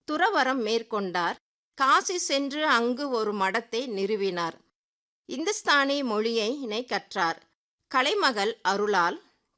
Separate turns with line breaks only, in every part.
துறவறம் மேற்கொண்டார் காசி சென்று அங்கு ஒரு மடத்தை நிறுவினார் இந்துஸ்தானி மொழியினை கற்றார் கலைமகள் அருளால்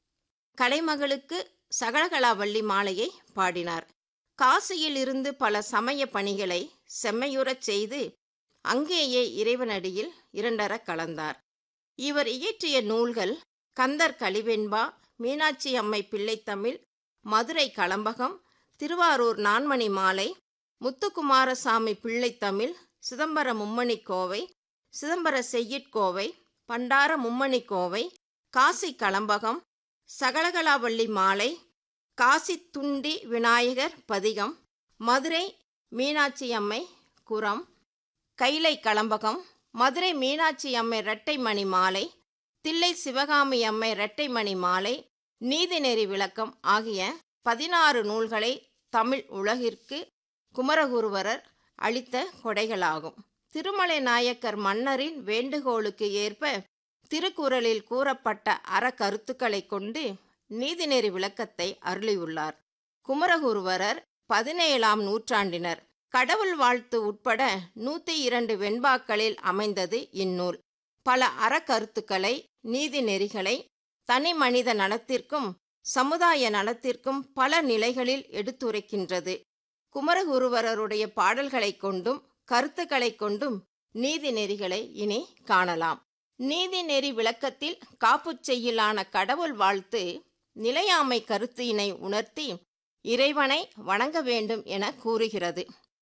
கலைமகளுக்கு சகலகலாவள்ளி மாலையை பாடினார் காசியில் இருந்து பல சமய பணிகளை செம்மையுறச் செய்து அங்கேயே இறைவனடியில் இரண்டர கலந்தார் இவர் இயற்றிய நூல்கள் கந்தர் கலிவெண்பா மீனாட்சி அம்மை பிள்ளைத்தமிழ் மதுரை களம்பகம் திருவாரூர் நான்மணி மாலை முத்துக்குமாரசாமி பிள்ளைத்தமிழ் சிதம்பர மும்மணி கோவை சிதம்பர செய்யிற்கோவை பண்டார மும்மணி கோவை காசி களம்பகம் சகலகலாவள்ளி மாலை காசி துண்டி விநாயகர் பதிகம் மதுரை மீனாட்சி அம்மை குரம் கைலை களம்பகம் மதுரை மீனாட்சி அம்மை இரட்டைமணி மாலை தில்லை சிவகாமி அம்மை இரட்டைமணி மாலை நீதிநெறி விளக்கம் ஆகிய பதினாறு நூல்களை தமிழ் உலகிற்கு குமரகுருவரர் அளித்த கொடைகளாகும் திருமலை நாயக்கர் மன்னரின் வேண்டுகோளுக்கு ஏற்ப திருக்குறளில் கூறப்பட்ட அறக்கருத்துக்களை கொண்டு நீதிநெறி விளக்கத்தை அருளியுள்ளார் குமரகுருவரர் பதினேழாம் நூற்றாண்டினர் கடவுள் வாழ்த்து உட்பட நூத்தி இரண்டு வெண்பாக்களில் அமைந்தது இந்நூல் பல அறக்கருத்துக்களை நீதி நெறிகளை தனி மனித நலத்திற்கும் சமுதாய நலத்திற்கும் பல நிலைகளில் எடுத்துரைக்கின்றது குமரகுருவரருடைய பாடல்களைக் கொண்டும் கருத்துக்களைக் கொண்டும் நீதி நெறிகளை இனி காணலாம் நீதி நெறி விளக்கத்தில் காப்புச் செய்யிலான கடவுள் வாழ்த்து நிலையாமை கருத்தினை உணர்த்தி இறைவனை வணங்க வேண்டும் என கூறுகிறது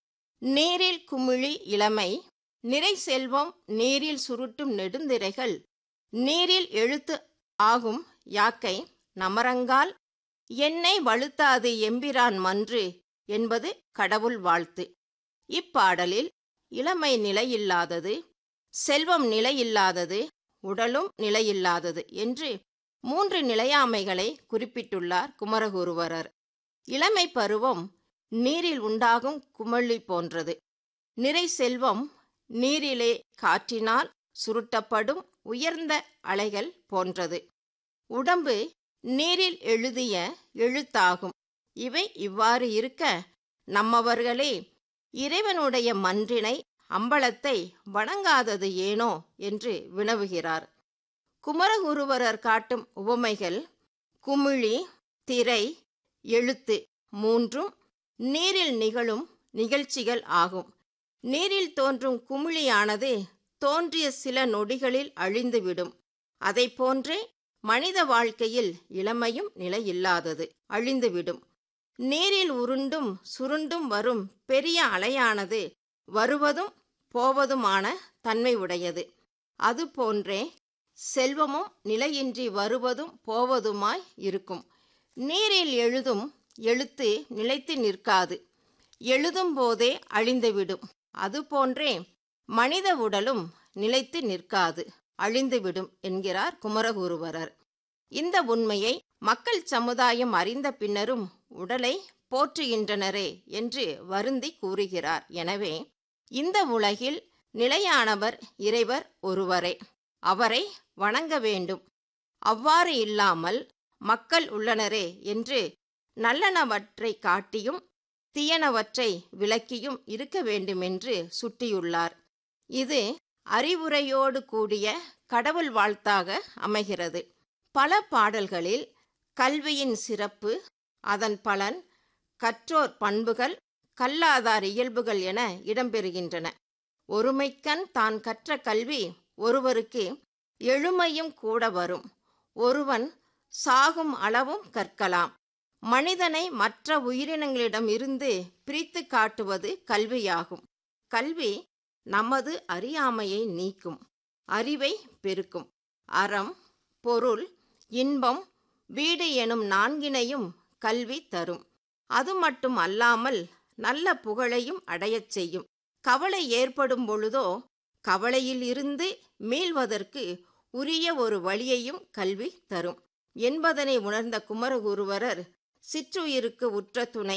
நீரில் குமிழி இளமை நிறை செல்வம் நீரில் சுருட்டும் நெடுந்திரைகள் நீரில் எழுத்து ஆகும் யாக்கை நமரங்கால் என்னை வழுத்தாது எம்பிரான் மன்று என்பது கடவுள் வாழ்த்து இப்பாடலில் இளமை நிலையில்லாதது செல்வம் நிலையில்லாதது உடலும் நிலையில்லாதது என்று மூன்று நிலையாமைகளை குறிப்பிட்டுள்ளார் குமரகுருவரர் இளமை பருவம் நீரில் உண்டாகும் குமிழி போன்றது நிறை செல்வம் நீரிலே காற்றினால் சுருட்டப்படும் உயர்ந்த அலைகள் போன்றது உடம்பு நீரில் எழுதிய எழுத்தாகும் இவை இவ்வாறு இருக்க நம்மவர்களே இறைவனுடைய மன்றினை அம்பலத்தை வணங்காதது ஏனோ என்று வினவுகிறார் குமரகுருவரர் காட்டும் உவமைகள் குமிழி திரை எழுத்து மூன்றும் நீரில் நிகழும் நிகழ்ச்சிகள் ஆகும் நீரில் தோன்றும் குமிழியானது தோன்றிய சில நொடிகளில் அழிந்துவிடும் அதை போன்றே மனித வாழ்க்கையில் இளமையும் நிலையில்லாதது அழிந்துவிடும் நீரில் உருண்டும் சுருண்டும் வரும் பெரிய அலையானது வருவதும் போவதுமான தன்மை உடையது அதுபோன்றே செல்வமும் நிலையின்றி வருவதும் போவதுமாய் இருக்கும் நீரில் எழுதும் எழுத்து நிலைத்து நிற்காது எழுதும் போதே அழிந்துவிடும் அதுபோன்றே மனித உடலும் நிலைத்து நிற்காது அழிந்துவிடும் என்கிறார் குமரகுருவரர் இந்த உண்மையை மக்கள் சமுதாயம் அறிந்த பின்னரும் உடலை போற்றுகின்றனரே என்று வருந்தி கூறுகிறார் எனவே இந்த உலகில் நிலையானவர் இறைவர் ஒருவரே அவரை வணங்க வேண்டும் அவ்வாறு இல்லாமல் மக்கள் உள்ளனரே என்று நல்லனவற்றை காட்டியும் தீயனவற்றை விளக்கியும் இருக்க வேண்டுமென்று சுட்டியுள்ளார் இது அறிவுரையோடு கூடிய கடவுள் வாழ்த்தாக அமைகிறது பல பாடல்களில் கல்வியின் சிறப்பு அதன் பலன் கற்றோர் பண்புகள் கல்லாதார் இயல்புகள் என இடம்பெறுகின்றன ஒருமைக்கண் தான் கற்ற கல்வி ஒருவருக்கு எழுமையும் கூட வரும் ஒருவன் சாகும் அளவும் கற்கலாம் மனிதனை மற்ற உயிரினங்களிடம் இருந்து பிரித்து காட்டுவது கல்வியாகும் கல்வி நமது அறியாமையை நீக்கும் அறிவை பெருக்கும் அறம் பொருள் இன்பம் வீடு எனும் நான்கினையும் கல்வி தரும் அது மட்டும் அல்லாமல் நல்ல புகழையும் அடையச் செய்யும் கவலை ஏற்படும் பொழுதோ கவலையில் இருந்து மீள்வதற்கு உரிய ஒரு வழியையும் கல்வி தரும் என்பதனை உணர்ந்த குமரகுருவரர் சிற்றுயிருக்கு உற்ற துணை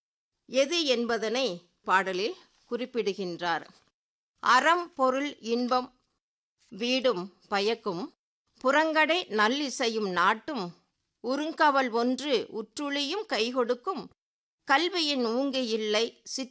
எது என்பதனை பாடலில் குறிப்பிடுகின்றார் அறம் பொருள் இன்பம் வீடும் பயக்கும் புறங்கடை நல்லிசையும் நாட்டும் உருங்கவல் ஒன்று உற்றுளியும் கைகொடுக்கும் கல்வியின் ஊங்கு இல்லை சிற்று